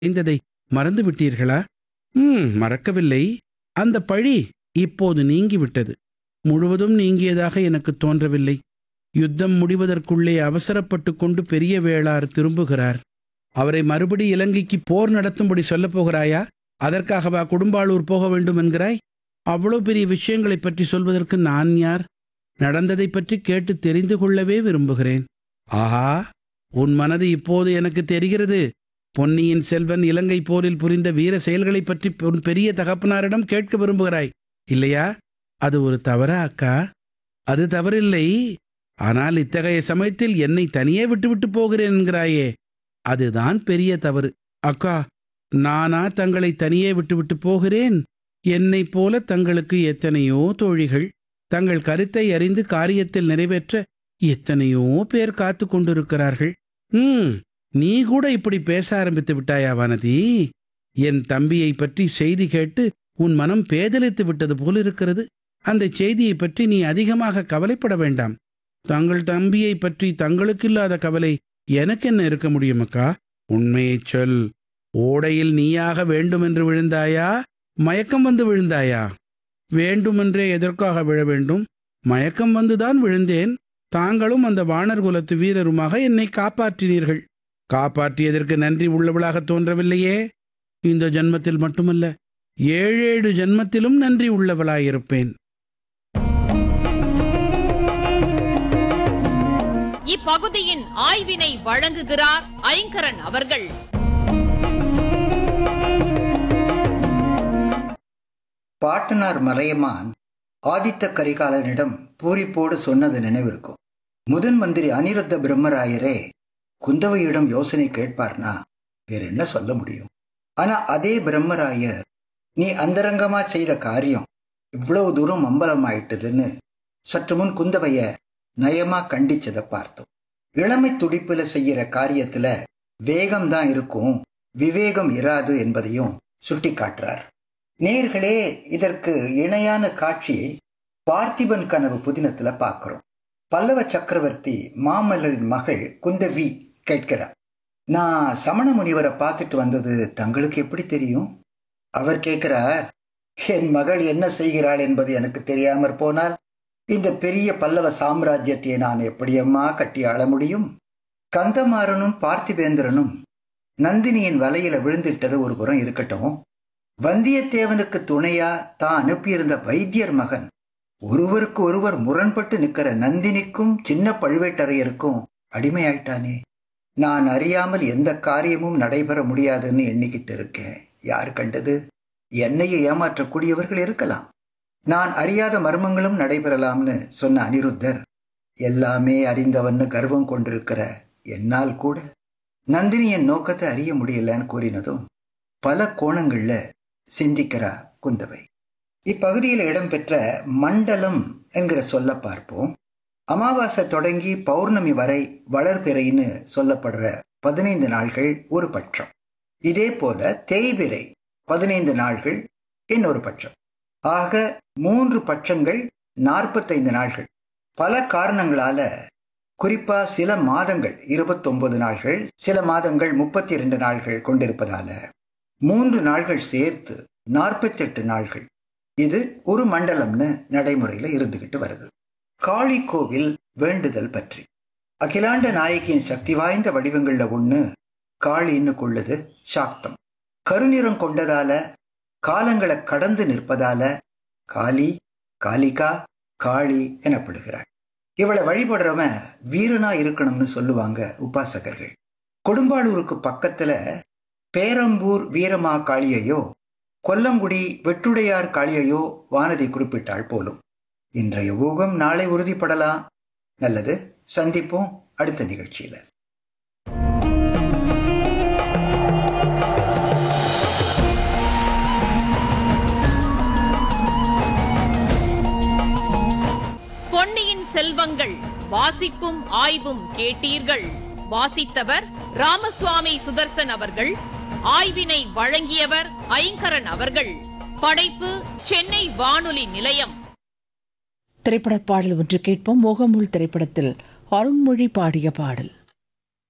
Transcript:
செய்ததை மறந்து விட்டீர்களா ம் மறக்கவில்லை அந்த பழி இப்போது நீங்கிவிட்டது முழுவதும் நீங்கியதாக எனக்கு தோன்றவில்லை யுத்தம் முடிவதற்குள்ளே அவசரப்பட்டு கொண்டு பெரிய வேளார் திரும்புகிறார் அவரை மறுபடி இலங்கைக்கு போர் நடத்தும்படி சொல்லப் போகிறாயா அதற்காகவா குடும்பாளூர் போக வேண்டும் என்கிறாய் அவ்வளவு பெரிய விஷயங்களைப் பற்றி சொல்வதற்கு நான் யார் நடந்ததைப் பற்றி கேட்டு தெரிந்து கொள்ளவே விரும்புகிறேன் ஆஹா உன் மனது இப்போது எனக்கு தெரிகிறது பொன்னியின் செல்வன் இலங்கை போரில் புரிந்த வீர செயல்களைப் பற்றி உன் பெரிய தகப்பனாரிடம் கேட்க விரும்புகிறாய் இல்லையா அது ஒரு தவறா அக்கா அது தவறில்லை ஆனால் இத்தகைய சமயத்தில் என்னை தனியே விட்டுவிட்டு போகிறேன் என்கிறாயே அதுதான் பெரிய தவறு அக்கா நானா தங்களை தனியே விட்டுவிட்டு போகிறேன் என்னைப் போல தங்களுக்கு எத்தனையோ தோழிகள் தங்கள் கருத்தை அறிந்து காரியத்தில் நிறைவேற்ற எத்தனையோ பேர் காத்து கொண்டிருக்கிறார்கள் ம் நீ கூட இப்படி பேச ஆரம்பித்து விட்டாயா வானதி என் தம்பியை பற்றி செய்தி கேட்டு உன் மனம் பேதலித்து விட்டது போல் இருக்கிறது அந்த செய்தியை பற்றி நீ அதிகமாக கவலைப்பட வேண்டாம் தங்கள் தம்பியை பற்றி தங்களுக்கு இல்லாத கவலை எனக்கு என்ன இருக்க முடியும் அக்கா உண்மையைச் சொல் ஓடையில் நீயாக வேண்டுமென்று விழுந்தாயா மயக்கம் வந்து விழுந்தாயா வேண்டுமென்றே எதற்காக விழ வேண்டும் மயக்கம் வந்துதான் விழுந்தேன் தாங்களும் அந்த வானர் குலத்து வீரருமாக என்னை காப்பாற்றினீர்கள் காப்பாற்றியதற்கு நன்றி உள்ளவளாக தோன்றவில்லையே இந்த ஜன்மத்தில் மட்டுமல்ல ஏழேழு ஜன்மத்திலும் நன்றி உள்ளவளாயிருப்பேன் இப்பகுதியின் ஆய்வினை வழங்குகிறார் ஐங்கரன் அவர்கள் பாட்டனார் மறையமான் ஆதித்த கரிகாலனிடம் பூரிப்போடு சொன்னது நினைவிருக்கும் முதன் மந்திரி அனிருத்த பிரம்மராயரே குந்தவையிடம் யோசனை கேட்பார்னா வேற என்ன சொல்ல முடியும் ஆனா அதே பிரம்மராயர் நீ அந்தரங்கமா செய்த காரியம் இவ்வளவு தூரம் அம்பலமாயிட்டதுன்னு சற்று முன் குந்தவைய நயமா கண்டிச்சதை பார்த்தோம் இளமை துடிப்புல செய்யற காரியத்துல வேகம்தான் இருக்கும் விவேகம் இராது என்பதையும் சுட்டி காட்டுறார் நேர்களே இதற்கு இணையான காட்சியை பார்த்திபன் கனவு புதினத்துல பார்க்கிறோம் பல்லவ சக்கரவர்த்தி மாமல்லரின் மகள் குந்தவி கேட்கிறார் நான் சமண முனிவரை பார்த்துட்டு வந்தது தங்களுக்கு எப்படி தெரியும் அவர் கேட்கிறார் என் மகள் என்ன செய்கிறாள் என்பது எனக்கு தெரியாமற் போனால் இந்த பெரிய பல்லவ சாம்ராஜ்யத்தை நான் எப்படியம்மா கட்டி ஆள முடியும் கந்தமாறனும் பார்த்திபேந்திரனும் நந்தினியின் வலையில விழுந்துட்டது ஒரு புறம் இருக்கட்டும் வந்தியத்தேவனுக்கு துணையா தான் அனுப்பியிருந்த வைத்தியர் மகன் ஒருவருக்கு ஒருவர் முரண்பட்டு நிக்கிற நந்தினிக்கும் சின்ன பழுவேட்டரையருக்கும் அடிமையாயிட்டானே நான் அறியாமல் எந்த காரியமும் நடைபெற முடியாதுன்னு எண்ணிக்கிட்டு இருக்கேன் யார் கண்டது என்னையே ஏமாற்றக்கூடியவர்கள் இருக்கலாம் நான் அறியாத மர்மங்களும் நடைபெறலாம்னு சொன்ன அனிருத்தர் எல்லாமே அறிந்தவன்னு கர்வம் கொண்டிருக்கிற என்னால் கூட நந்தினியின் நோக்கத்தை அறிய முடியலன்னு கூறினதும் பல கோணங்கள்ல சிந்திக்கிறா குந்தவை இப்பகுதியில் இடம்பெற்ற மண்டலம் என்கிற சொல்ல பார்ப்போம் அமாவாசை தொடங்கி பௌர்ணமி வரை வளர்பிறைன்னு சொல்லப்படுற பதினைந்து நாள்கள் ஒரு பட்சம் இதே போல தேய்பிறை பதினைந்து நாள்கள் இன்னொரு பட்சம் ஆக மூன்று பட்சங்கள் நாற்பத்தைந்து நாள்கள் பல காரணங்களால குறிப்பா சில மாதங்கள் இருபத்தொன்பது நாள்கள் சில மாதங்கள் முப்பத்தி இரண்டு நாள்கள் கொண்டிருப்பதால மூன்று நாள்கள் சேர்த்து நாற்பத்தெட்டு நாள்கள் இது ஒரு மண்டலம்னு நடைமுறையில இருந்துகிட்டு வருது காளி கோவில் வேண்டுதல் பற்றி அகிலாண்ட நாயகியின் சக்தி வாய்ந்த வடிவங்கள்ல ஒண்ணு காளின்னு கொள்ளுது சாக்தம் கருநிறம் கொண்டதால காலங்களை கடந்து நிற்பதால காளி காளிகா காளி எனப்படுகிறாள் இவளை வழிபடுறவன் வீரனா இருக்கணும்னு சொல்லுவாங்க உபாசகர்கள் கொடும்பாளூருக்கு பக்கத்துல பேரம்பூர் வீரமா காளியையோ கொல்லங்குடி வெட்டுடையார் காளியையோ வானதி குறிப்பிட்டாள் போலும் இன்றைய ஊகம் நாளை உறுதிப்படலாம் நல்லது சந்திப்போம் அடுத்த நிகழ்ச்சியில பொன்னியின் செல்வங்கள் வாசிப்பும் ஆய்வும் கேட்டீர்கள் வாசித்தவர் ராமசுவாமி சுதர்சன் அவர்கள் ஆய்வினை வழங்கியவர் ஐங்கரன் அவர்கள் படைப்பு சென்னை வானொலி நிலையம் திரைப்பட பாடல் ஒன்று கேட்போம் மோகமுள் திரைப்படத்தில் அருண்மொழி பாடிய பாடல்